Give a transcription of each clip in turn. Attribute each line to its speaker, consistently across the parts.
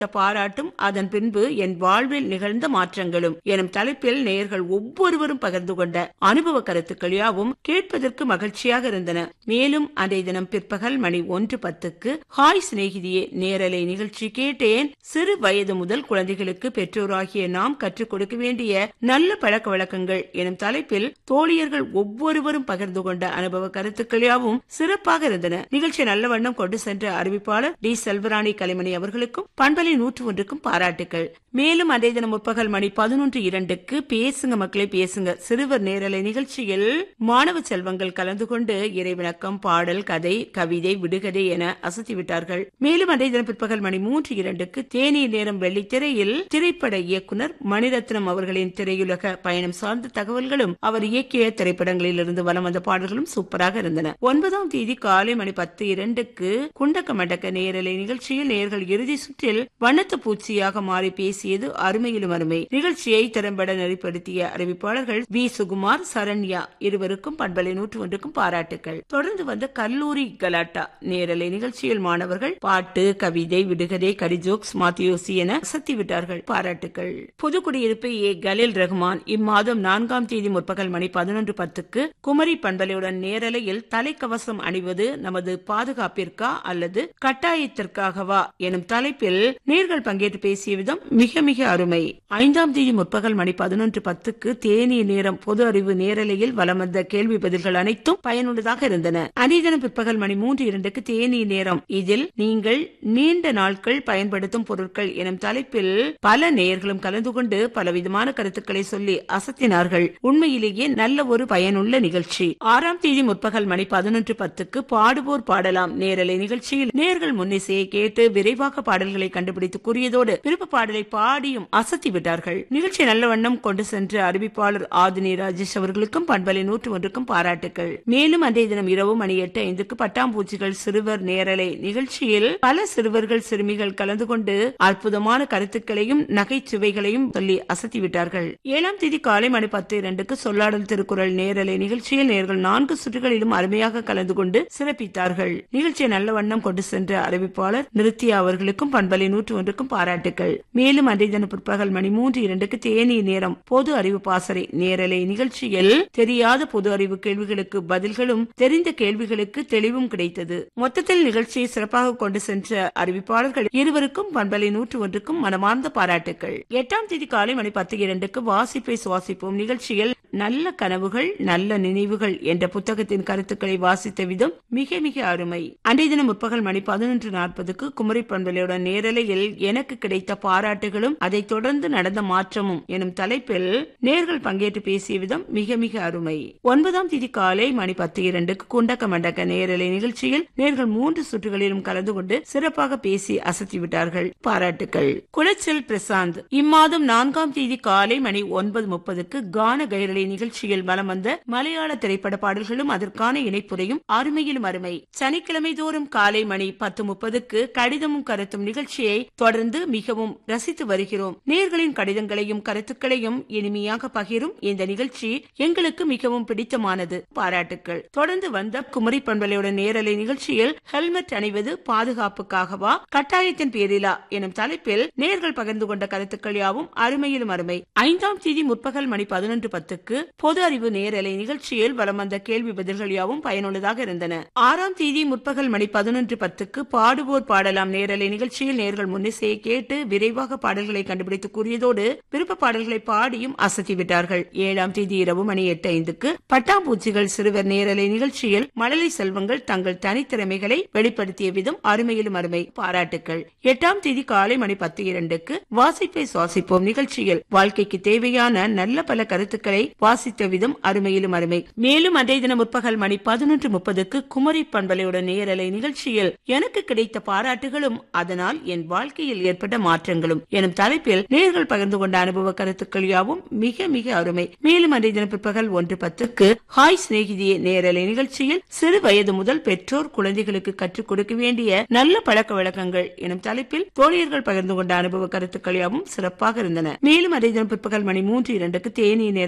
Speaker 1: பாராட்டும் அதன் பின்பு என் வாழ்வில் நிகழ்ந்த மாற்றங்களும் எனும் தலைப்பில் நேயர்கள் ஒவ்வொருவரும் பகிர்ந்து கொண்ட அனுபவ கருத்துக்கள் யாவும் கேட்பதற்கு மகிழ்ச்சியாக இருந்தன மேலும் அன்றைய தினம் பிற்பகல் மணி ஒன்று பத்துக்கு ஹாய் சிநேகிதியே நேரலை நிகழ்ச்சி கேட்டேன் சிறு வயது முதல் குழந்தைகளுக்கு பெற்றோராகிய நாம் கற்றுக் கொடுக்க வேண்டிய நல்ல பழக்க வழக்கங்கள் எனும் தலைப்பில் தோழியர்கள் ஒவ்வொருவரும் பகிர்ந்து கொண்ட அனுபவ கருத்துக்கள் யாவும் சிறப்பாக இருந்தன நிகழ்ச்சி நல்ல வண்ணம் கொண்டு சென்ற அறிவிப்பாளர் டி செல்வராணி கலைமணி அவர்களுக்கும் பண்பலை நூற்று ஒன்றுக்கும் பாராட்டுகள் மேலும் அதே தினம் முற்பகல் மணி பதினொன்று இரண்டுக்கு பேசுங்க மக்களை பேசுங்க சிறுவர் நேரலை நிகழ்ச்சியில் மாணவ செல்வங்கள் கலந்து கொண்டு இறைவிணக்கம் பாடல் கதை கவிதை விடுகதை என அசத்தி விட்டார்கள் மேலும் அதே தினம் பிற்பகல் மணி மூன்று இரண்டுக்கு தேநீர் நேரம் வெள்ளித்திரையில் திரைப்பட இயக்குனர் மணிரத்னம் அவர்களின் திரையுலக பயணம் சார்ந்த தகவல்களும் அவர் இயக்கிய திரைப்படங்களில் இருந்து வலம் வந்த பாடல்களும் சூப்பராக இருந்தன ஒன்பதாம் தேதி காலை மணி பத்து இரண்டுக்கு குண்டக்க மண்டக்க நேரலை நிகழ்ச்சியில் நேர்கள் இறுதி சுற்றில் வண்ணத்து பூச்சியாக மாறி பேசியது அருமையிலும் அருமை நிகழ்ச்சியை திறம்பட நெறிப்படுத்திய அறிவிப்பாளர்கள் வி சுகுமார் சரண்யா இருவருக்கும் பண்பலை நூற்று ஒன்றுக்கும் பாராட்டுகள் தொடர்ந்து வந்த கல்லூரி கலாட்டா நேரலை நிகழ்ச்சியில் மாணவர்கள் பாட்டு கவிதை விடுகதை கடிஜோக்ஸ் மாத்தியோசி என அசத்தி விட்டார்கள் பாராட்டுகள் புதுக்குடியிருப்பு ஏ கலில் ரஹ்மான் இம்மாதம் நான்காம் தேதி முற்பகல் மணி பதினொன்று பத்துக்கு குமரி பண்பலையுடன் நேரலையில் தலைக்கவசம் அணிவது நமது பாதுகாப்பிற்கா அல்லது கட்டாயத்திற்காகவா எனும் தலைப்பில் நேர்கள் பங்கேற்று பேசிய விதம் மிக மிக அருமை ஐந்தாம் தேதி முற்பகல் மணி பதினொன்று பத்துக்கு தேநீர் நேரம் பொது அறிவு நேரலையில் வலம் வந்த கேள்வி பதில்கள் அனைத்தும் பயனுள்ளதாக இருந்தன அனிதனம் பிற்பகல் மணி மூன்று இரண்டுக்கு தேநீர் நேரம் இதில் நீங்கள் நீண்ட நாட்கள் பயன்படுத்தும் பொருட்கள் எனும் தலைப்பில் பல நேயர்களும் கலந்து கொண்டு பலவிதமான கருத்துக்களை சொல்லி அசத்தினார்கள் உண்மையிலேயே நல்ல ஒரு பயனுள்ள நிகழ்ச்சி ஆறாம் தேதி முற்பகல் மணி பதினொன்று பத்துக்கு பாடுவோர் பாடலாம் நேரலை நிகழ்ச்சியில் நேர்கள் முன்னிசையை கேட்டு விரைவாக பாடல்களை கண்டுபிடித்து கூறியதோடு விருப்ப பாடலை பாடியும் அசத்தி விட்டார்கள் நிகழ்ச்சி நல்ல வண்ணம் கொண்டு சென்ற அறிவிப்பாளர் ஆதினி ராஜேஷ் அவர்களுக்கும் பண்பலை நூற்று ஒன்றுக்கும் பாராட்டுகள் மேலும் அன்றைய தினம் இரவு மணி எட்டு ஐந்துக்கு பட்டாம்பூச்சிகள் சிறுவர் நேரலை நிகழ்ச்சியில் பல சிறுவர்கள் சிறுமிகள் கலந்து கொண்டு அற்புதமான கருத்துக்களையும் நகைச்சுவைகளையும் சொல்லி அசத்தி விட்டார்கள் ஏழாம் தேதி காலை மணி பத்து இரண்டுக்கு சொல்லாடல் திருக்குறள் நேரலை நிகழ்ச்சியில் நேர்கள் நான்கு சுற்றுகளிலும் அருமையாக கலந்து கொண்டு சிறப்பித்தார்கள் நிகழ்ச்சியை நல்ல வண்ணம் கொண்டு சென்ற அறிவிப்பாளர் நிருத்தியா அவர்களுக்கும் பண்பலை நூற்று ஒன்றுக்கும் பாராட்டுகள் மேலும் அன்றைய தின பிற்பகல் மணி மூன்று இரண்டுக்கு தேநீர் நேரம் பொது அறிவு பாசறை நேரலை நிகழ்ச்சியில் தெரியாத பொது அறிவு கேள்விகளுக்கு பதில்களும் தெரிந்த கேள்விகளுக்கு தெளிவும் கிடைத்தது மொத்தத்தில் நிகழ்ச்சியை சிறப்பாக கொண்டு சென்ற அறிவிப்பாளர்கள் இருவருக்கும் பண்பலை நூற்று ஒன்றுக்கும் மனமார்ந்த பாராட்டுகள் எட்டாம் தேதி காலை மணி பத்து இரண்டுக்கு வாசிப்பை சுவாசிப்போம் நிகழ்ச்சியில் நல்ல கனவுகள் நல்ல நினைவுகள் என்ற புத்தகத்தின் கருத்துக்களை வாசித்த விதம் மிக மிக அருமை அன்றைய தினம் முற்பகல் மணி பதினொன்று நாற்பதுக்கு குமரி பண்பலையுடன் நேரலையில் எனக்கு கிடைத்த பாராட்டுகளும் அதைத் தொடர்ந்து நடந்த மாற்றமும் எனும் தலைப்பில் நேர்கள் பங்கேற்று பேசிய விதம் மிக மிக அருமை ஒன்பதாம் தேதி காலை மணி பத்து இரண்டுக்கு குண்டக்க மண்டக்க நேரலை நிகழ்ச்சியில் நேர்கள் மூன்று சுற்றுகளிலும் கலந்து கொண்டு சிறப்பாக பேசி அசத்தி விட்டார்கள் பாராட்டுகள் குளச்சல் பிரசாந்த் இம்மாதம் நான்காம் தேதி காலை மணி ஒன்பது முப்பதுக்கு கான கைரளி நிகழ்ச்சியில் வலம் வந்த மலையாள திரைப்பட பாடல்களும் அதற்கான இணைப்புரையும் அருமையிலும் அருமை சனிக்கிழமை தோறும் காலை மணி பத்து முப்பதுக்கு கடிதமும் கருத்தும் நிகழ்ச்சியை தொடர்ந்து மிகவும் ரசித்து வருகிறோம் நேர்களின் கடிதங்களையும் கருத்துக்களையும் இனிமையாக பகிரும் இந்த நிகழ்ச்சி எங்களுக்கு மிகவும் பிடித்தமானது பாராட்டுக்கள் தொடர்ந்து வந்த குமரி பண்பலையுடன் நேரலை நிகழ்ச்சியில் ஹெல்மெட் அணிவது பாதுகாப்புக்காகவா கட்டாயத்தின் பேரிலா எனும் தலைப்பில் நேர்கள் பகிர்ந்து கொண்ட கருத்துக்கள் யாவும் அருமையிலும் அருமை ஐந்தாம் தேதி முற்பகல் மணி பதினொன்று பத்துக்கு பொது அறிவு நேரலை நிகழ்ச்சியில் வலம் வந்த கேள்வி பதில்கள் யாவும் பயனுள்ளதாக இருந்தன ஆறாம் தேதி முற்பகல் மணி பதினொன்று பத்துக்கு பாடுவோர் பாடலாம் நேரலை நிகழ்ச்சியில் நேர்கள் முன்னிசையை கேட்டு விரைவாக பாடல்களை கண்டுபிடித்து கூறியதோடு விருப்ப பாடல்களை பாடியும் அசத்தி விட்டார்கள் ஏழாம் தேதி இரவு மணி எட்டு ஐந்துக்கு பட்டாம்பூச்சிகள் சிறுவர் நேரலை நிகழ்ச்சியில் மழலை செல்வங்கள் தங்கள் தனித்திறமைகளை வெளிப்படுத்திய விதம் அருமையிலும் அருமை பாராட்டுக்கள் எட்டாம் தேதி காலை மணி பத்து இரண்டுக்கு வாசிப்பை சுவாசிப்போம் நிகழ்ச்சியில் வாழ்க்கைக்கு தேவையான நல்ல பல கருத்துக்களை வாசித்த விதம் அருமையிலும் அருமை மேலும் அன்றைய தினம் முற்பகல் மணி பதினொன்று முப்பதுக்கு குமரி பண்பலையுடன் நேரலை நிகழ்ச்சியில் எனக்கு கிடைத்த பாராட்டுகளும் அதனால் என் வாழ்க்கையில் ஏற்பட்ட மாற்றங்களும் எனும் தலைப்பில் நேர்கள் பகிர்ந்து கொண்ட அனுபவ கருத்துக்கள் யாவும் மிக மிக அருமை மேலும் அன்றைய தினம் பிற்பகல் ஒன்று பத்துக்கு ஹாய் சிநேகிதியே நேரலை நிகழ்ச்சியில் சிறு வயது முதல் பெற்றோர் குழந்தைகளுக்கு கற்றுக் கொடுக்க வேண்டிய நல்ல பழக்க வழக்கங்கள் எனும் தலைப்பில் தோழியர்கள் பகிர்ந்து கொண்ட அனுபவ கருத்துக்கள் யாவும் சிறப்பாக இருந்தன மேலும் அதே தினம் பிற்பகல் மணி மூன்று இரண்டுக்கு தேநீர் நேரம் வெள்ளித்திரை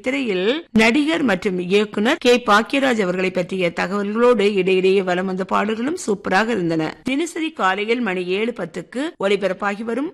Speaker 1: திரையில் நடிகர் மற்றும் இயக்குனர் கே பாக்கியராஜ் அவர்களை பற்றிய தகவல்களோடு இடையிடையே வலம் வந்த பாடல்களும் சூப்பராக இருந்தன தினசரி காலையில் மணி ஏழு பத்துக்கு ஒலிபரப்பாகி வரும்